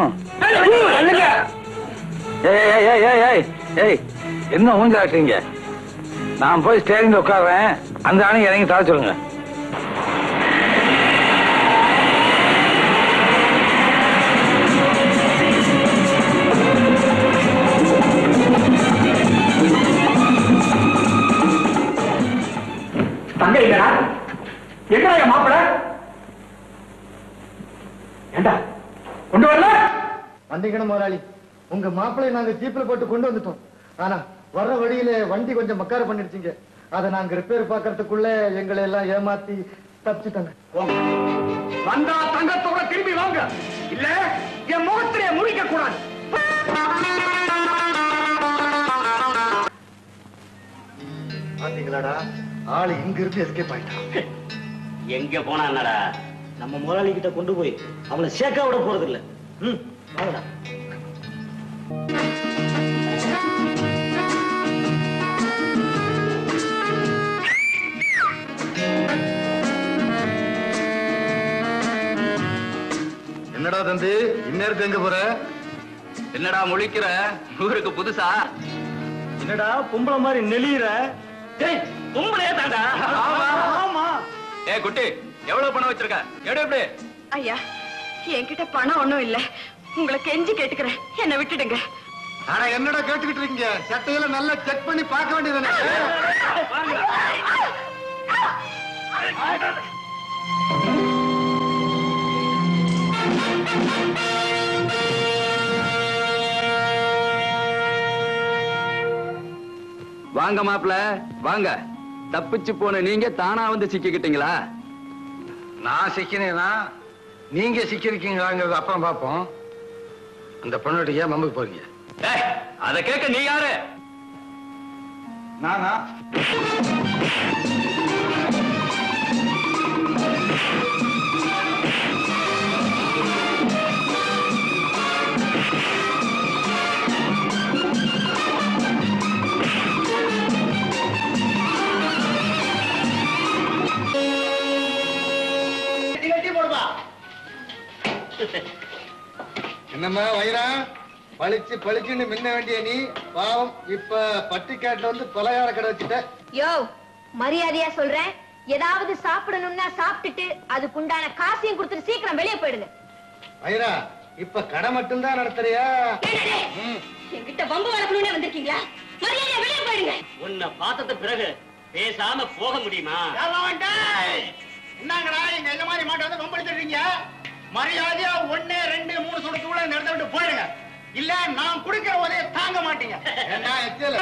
ஏய் ஏய் ஏய் ஏய் ஏய் ஏய் என்ன ஊஞ்சாட்டுறீங்க நான் போய் ஸ்டேரிங்ல உட்கார்றேன் அந்த ஆணையை இறங்கி தர சொல்லுங்க தங்க இல்லடா எங்கடா என் மாப்பிள ஏண்டா கொண்டு வரல வந்தீங்கன்னு முதலாளி உங்க மாப்பிளை நாங்க ஜீப்ல போட்டு கொண்டு வந்துட்டோம் ஆனா வர்ற வழியில வண்டி கொஞ்சம் மக்கார பண்ணிடுச்சிங்க அதை நாங்க ரிப்பேர் பாக்குறதுக்குள்ள எங்களை எல்லாம் ஏமாத்தி தப்பிச்சுட்டாங்க வந்தா தங்கத்தோட திரும்பி வாங்க இல்ல என் முகத்திலே முழிக்க கூடாது பாத்தீங்களாடா ஆளு இங்க இருந்து எஸ்கேப் ஆயிட்டான் எங்க போனா என்னடா நம்ம முதலாளி கிட்ட கொண்டு போய் அவனை சேர்க்க விட போறது இல்ல ம் வாங்கடா என்னடா தம்பி இந்நேரத்து எங்க போற என்னடா முழிக்கிற ஊருக்கு புதுசா என்னடா பொம்பளை மாதிரி நெளியிற டேய் பொம்பளையே தாண்டா ஆமா ஏ குட்டி எவ்வளவு பணம் வச்சிருக்க எடு எப்படி ஐயா என்கிட்ட பணம் ஒண்ணும் இல்ல உங்களை கெஞ்சி கேட்டுக்கிறேன் என்ன விட்டுடுங்க ஆனா என்னடா கேட்டுக்கிட்டு இருக்கீங்க சட்டையில நல்லா செக் பண்ணி பார்க்க வேண்டியதுதானே வாங்க மாப்ள வாங்க தப்பிச்சு போன நீங்க தானா வந்து சிக்கிக்கிட்டீங்களா நான் சிக்கினேனா நீங்க சிக்கிருக்கீங்களாங்கிறது அப்புறம் பார்ப்போம் அந்த பொண்ணுடைய மம்புக்கு போறீங்க ஏய், அத கேட்க நீ யாரு நானா என்னம்மா வயிறா பளிச்சு பளிச்சுன்னு மின்ன வேண்டிய நீ பாவம் இப்ப பட்டிக்காட்டுல வந்து பலகார கடை வச்சுட்ட யோ மரியாதையா சொல்றேன் ஏதாவது சாப்பிடணும்னா சாப்பிட்டுட்டு அதுக்குண்டான காசையும் கொடுத்துட்டு சீக்கிரம் வெளியே போயிடுங்க வயிறா இப்ப கடை மட்டும்தான் நடத்துறியா ம். என்கிட்ட வம்பு வளர்க்கணும்னே வந்திருக்கீங்களா மரியாதையா வெளியே போயிடுங்க உன்னை பார்த்தத பிறகு பேசாம போக முடியுமா என்னங்கடா எங்க எந்த மாதிரி மாட்டை வந்து கொம்பளிச்சிடுறீங்க மரியாதையா ஒண்ணு ரெண்டு மூணு சுடத்துக்குள்ள நடத்த விட்டு போயிடுங்க இல்ல நான் குடுக்கிற ஒரே தாங்க மாட்டீங்க என்ன எச்சில்?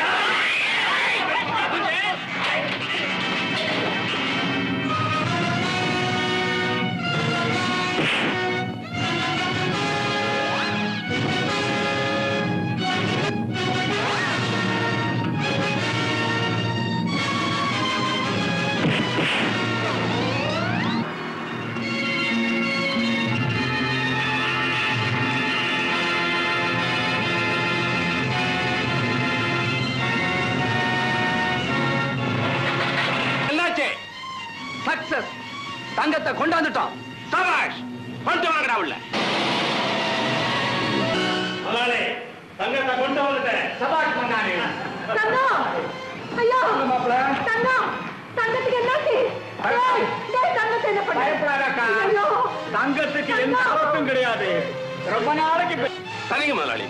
என்னாச்சு சக்சஸ் தங்கத்தை கொண்டாந்துட்டோம் சபாஷ் கொண்டு வாங்கடா உள்ள முதலாளி தங்கத்தை கொண்டு வந்துட்டேன் சபாஷ் மங்கானி தங்கம் ஐயோ தங்கம் தங்கத்துக்கு என்னாச்சு ஏய், டேய், தங்கத்தை என்ன பண்ண பயப்படாதக்கா. ஐயோ தங்கத்துக்கு எந்த ஆபத்தும் கிடையாது ரொம்ப நாளைக்கு பி- சரிங்க முதலாளி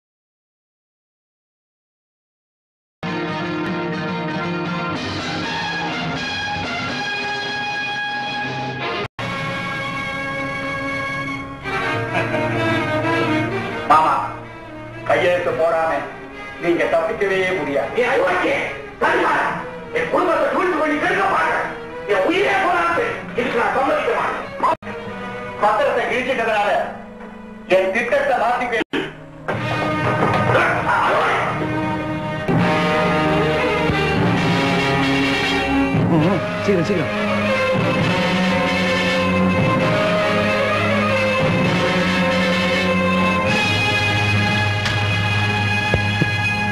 மாமா கையெழுத்து போடாம நீங்க தப்பிக்கவே முடியாது என் குடும்பத்தை சூழ்ந்து பண்ணி கெடுக்க மாட்டேன் என் உயிரே போனாது இதுக்கு நான் சம்மதிக்க மாட்டேன் பத்திரத்தை கிழிச்சிட்டதுனால என் திட்டத்தை மாத்திக்க சீக்கிரம் சீக்கிரம்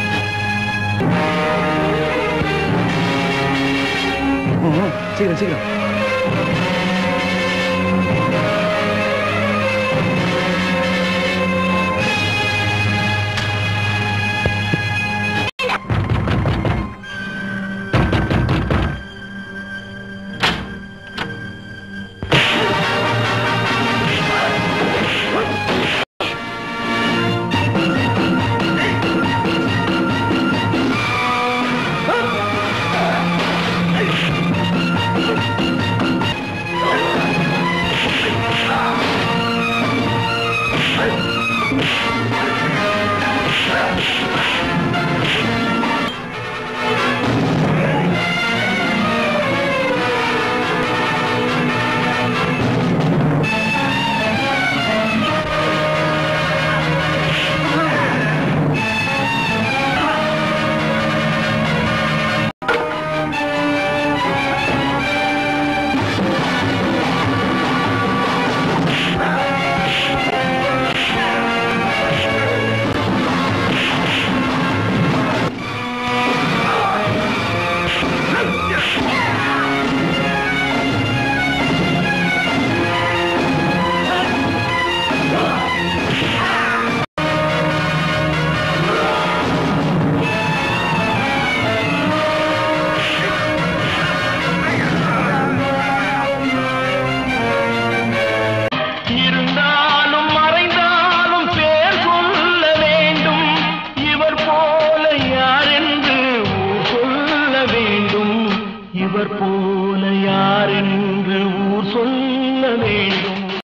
சீக்கிரம் சீக்கிரம்